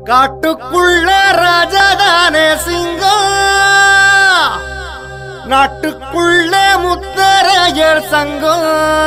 காட்டுக்குள்ள ராஜாதானே சிங்கம் நாட்டுக்குள்ள முத்தரையர் சங்கம்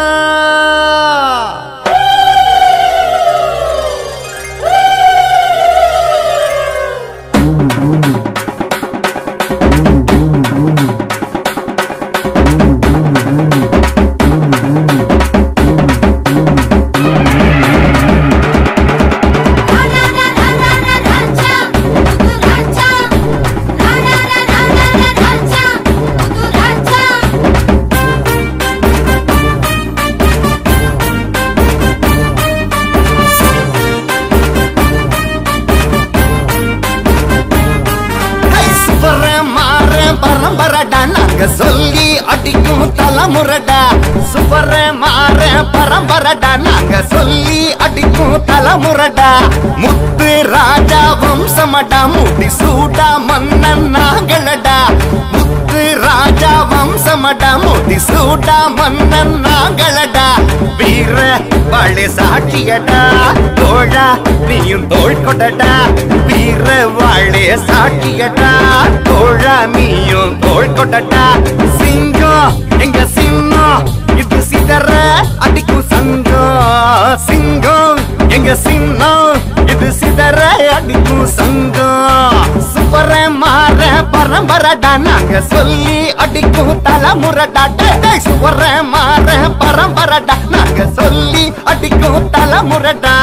ஹை, சுவரேன், மாறேன், பரம்பரடா நாங்க சொல்லி அடிக்கும் தலைமுறடா சுவரே மாறே பரம்பரடா நாங்க சொல்லி அடிக்கும் தலைமுறடா முத்து ராஜா வம்சமடா முடி சூடா மன்னன் நாங்களடா முத்து ராஜா வம்சமடா முடி சூடா மன்னன் நாங்களடா வீர வாழை சாட்சியடா தோழா நீயும் தோள் கொடடா வீர வாழை சாட்சியடா தோழா நீயும் தோள் கொடடா சிங்கம் எங்க சிங்கம் இது சிதற அடிக்கும் சங்கம் சிங்கம் எங்க சின்னம் இது சிதற அடிக்கும் சங்கம் சுப்பர மாற பரம்பரடா நாங்க சொல்லி அடிக்கும் தலைமுறடா சுவர மாற பரம்பரடா நாங்க சொல்லி அடிக்கும் தலைமுறடா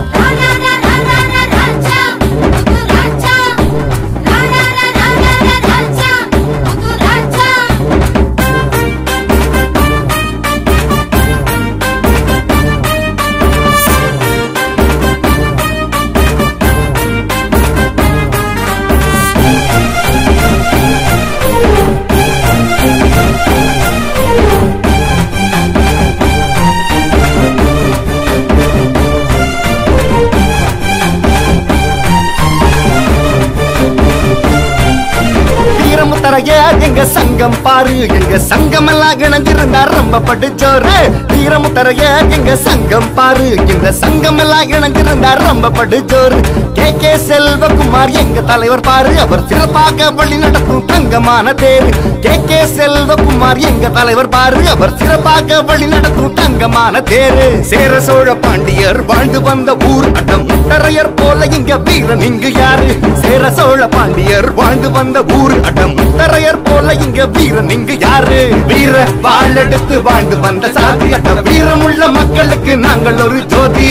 வீரமுத்தரைய எங்க சங்கம் பாரு எங்க சங்கம் எல்லாம் இணைஞ்சிருந்தா ரொம்ப படுச்சோரு வீரமுத்தரைய எங்க சங்கம் பாரு எங்க சங்கம் எல்லாம் இணைஞ்சிருந்தா ரொம்ப படுச்சோரு கே கே செல்வகுமார் எங்க தலைவர் பாரு அவர் சிறப்பாக வழி நடத்தும் தங்கமான தேர் கே கே செல்வகுமார் எங்க தலைவர் பாரு அவர் சிறப்பாக வழி நடத்தும் தங்கமான தேரு சேர சோழ பாண்டியர் வாழ்ந்து வந்த ஊர் அடம் முட்டரையர் போல இங்க வீரன் இங்கு யாரு சேர சோழ பாண்டியர் வாழ்ந்து வந்த ஊர் அடம் முட்டரையர் போல இங்க வீரன் இங்கு யாரு வீர வாழெடுத்து வாழ்ந்து வந்த சாதி அட வீரமுள்ள மக்களுக்கு நாங்கள் ஒரு ஜோதி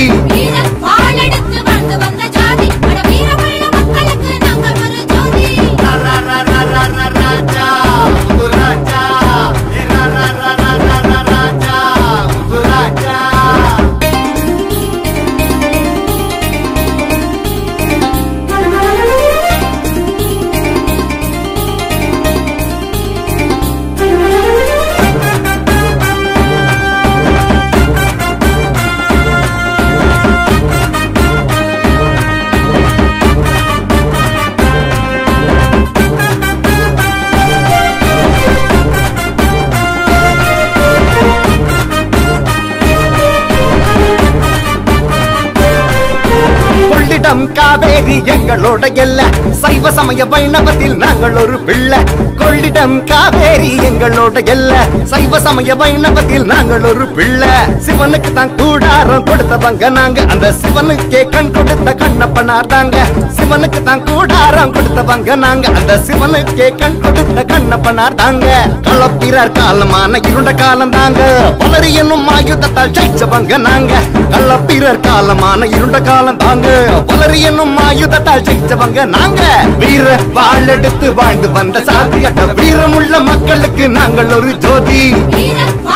ராஜா முது ராஜா ராஜா முது ராஜா கொள்ளிடம் காவேரி எங்களோட எல்ல சைவ சமய வைணவத்தில் நாங்கள் ஒரு பிள்ளை கொள்ளிடம் காவேரி எங்களோட எல்ல சைவ சமய வைணவத்தில் நாங்கள் ஒரு பிள்ளை சிவனுக்கு தான் கூடாரம் கொடுத்தவங்க நாங்க அந்த சிவனுக்கே கண் கொடுத்த கண்ணப்பனார் தாங்க சிவனுக்கு தான் கூடாரம் கொடுத்தவங்க நாங்க அந்த சிவனுக்கே கண் கொடுத்த கண்ணப்பனார் தாங்க களப்பிறர் காலமான இருண்ட காலம் தாங்க வளரி என்னும் ஆயுதத்தால் ஜெயிச்சவங்க நாங்க களப்பிறர் காலமான இருண்ட காலம் தாங்க வளரி என்னும் ஆயுதத்தால் ஜெயிச்சவங்க நாங்க வீர வாழெடுத்து வாழ்ந்து வந்த சாதி அட்ட வீரமுள்ள மக்களுக்கு நாங்கள் ஒரு ஜோதி வீர